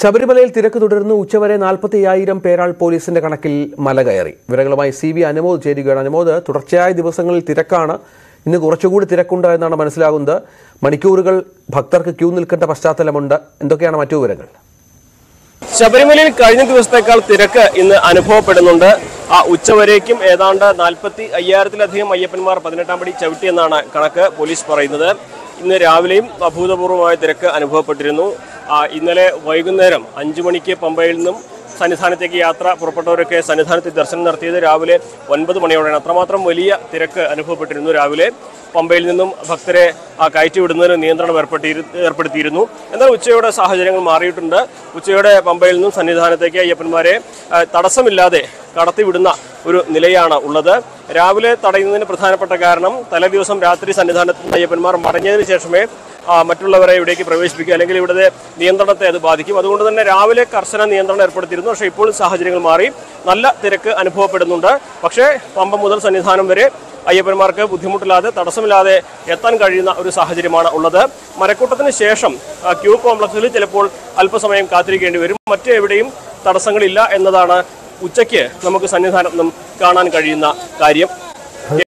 ശബരിമലയിൽ തിരക്ക് തുടർന്ന് ഉച്ചവരെ നാൽപ്പത്തി അയ്യായിരം പേരാൾ പോലീസിന്റെ കണക്കിൽ മല കയറി വിവരങ്ങളുമായി സി വി അനുമോദ് ചേരുകയാണ് അനുമോദ് തുടർച്ചയായ ദിവസങ്ങളിൽ തിരക്കാണ് ഇന്ന് കുറച്ചുകൂടി തിരക്കുണ്ട് എന്നാണ് മനസ്സിലാകുന്നത് മണിക്കൂറുകൾ ഭക്തർക്ക് ക്യൂ നിൽക്കേണ്ട പശ്ചാത്തലമുണ്ട് എന്തൊക്കെയാണ് മറ്റു വിവരങ്ങൾ ശബരിമലയിൽ കഴിഞ്ഞ ദിവസത്തേക്കാൾ തിരക്ക് ഇന്ന് അനുഭവപ്പെടുന്നുണ്ട് ആ ഉച്ചവരേക്കും ഏതാണ്ട് നാൽപ്പത്തി അയ്യായിരത്തിലധികം അയ്യപ്പന്മാർ പതിനെട്ടാം പടി ചവിട്ടിയെന്നാണ് കണക്ക് പോലീസ് പറയുന്നത് ഇന്ന് രാവിലെയും അഭൂതപൂർവമായ തിരക്ക് അനുഭവപ്പെട്ടിരുന്നു ആ, ഇന്നലെ വൈകുന്നേരം അഞ്ചു മണിക്ക് പമ്പയിൽ നിന്നും സന്നിധാനത്തേക്ക് യാത്ര പുറപ്പെട്ടവരൊക്കെ സന്നിധാനത്തിൽ ദർശനം നടത്തിയത് രാവിലെ ഒൻപത് മണിയോടെയാണ് അത്രമാത്രം വലിയ തിരക്ക് അനുഭവപ്പെട്ടിരുന്നു രാവിലെ പമ്പയിൽ നിന്നും ഭക്തരെ ആ, കയറ്റി വിടുന്നതിന് നിയന്ത്രണം ഏർപ്പെട്ടി ഏർപ്പെടുത്തിയിരുന്നു എന്നാൽ ഉച്ചയോടെ സാഹചര്യങ്ങൾ മാറിയിട്ടുണ്ട് ഉച്ചയോടെ പമ്പയിൽ നിന്നും സന്നിധാനത്തേക്ക് അയ്യപ്പന്മാരെ ആ, തടസ്സമില്ലാതെ കടത്തിവിടുന്ന ഒരു നിലയാണ് ഉള്ളത് രാവിലെ തടയുന്നതിന് പ്രധാനപ്പെട്ട കാരണം തലേദിവസം രാത്രി സന്നിധാനത്ത് നിന്ന് അയ്യപ്പന്മാർ മടങ്ങിയതിനു ശേഷമേ ആ, മറ്റുള്ളവരെ ഇവിടേക്ക് പ്രവേശിപ്പിക്കുക അല്ലെങ്കിൽ ഇവിടുത്തെ നിയന്ത്രണത്തെ അത് ബാധിക്കും അതുകൊണ്ട് തന്നെ രാവിലെ കർശന നിയന്ത്രണം ഏർപ്പെടുത്തിയിരുന്നു പക്ഷേ ഇപ്പോൾ സാഹചര്യങ്ങൾ മാറി നല്ല തിരക്ക് അനുഭവപ്പെടുന്നുണ്ട് പക്ഷേ പമ്പ മുതൽ സന്നിധാനം വരെ അയ്യപ്പന്മാർക്ക് ബുദ്ധിമുട്ടില്ലാതെ തടസ്സമില്ലാതെ എത്താൻ കഴിയുന്ന ഒരു സാഹചര്യമാണ് ഉള്ളത് മരക്കൂട്ടത്തിന് ശേഷം ആ, ക്യൂ കോംപ്ലക്സിൽ ചിലപ്പോൾ അല്പസമയം കാത്തിരിക്കേണ്ടി വരും മറ്റെവിടെയും തടസ്സങ്ങളില്ല എന്നതാണ് ഉച്ചയ്ക്ക് നമുക്ക് സന്നിധാനത്ത് നിന്നും കാണാൻ കഴിയുന്ന കാര്യം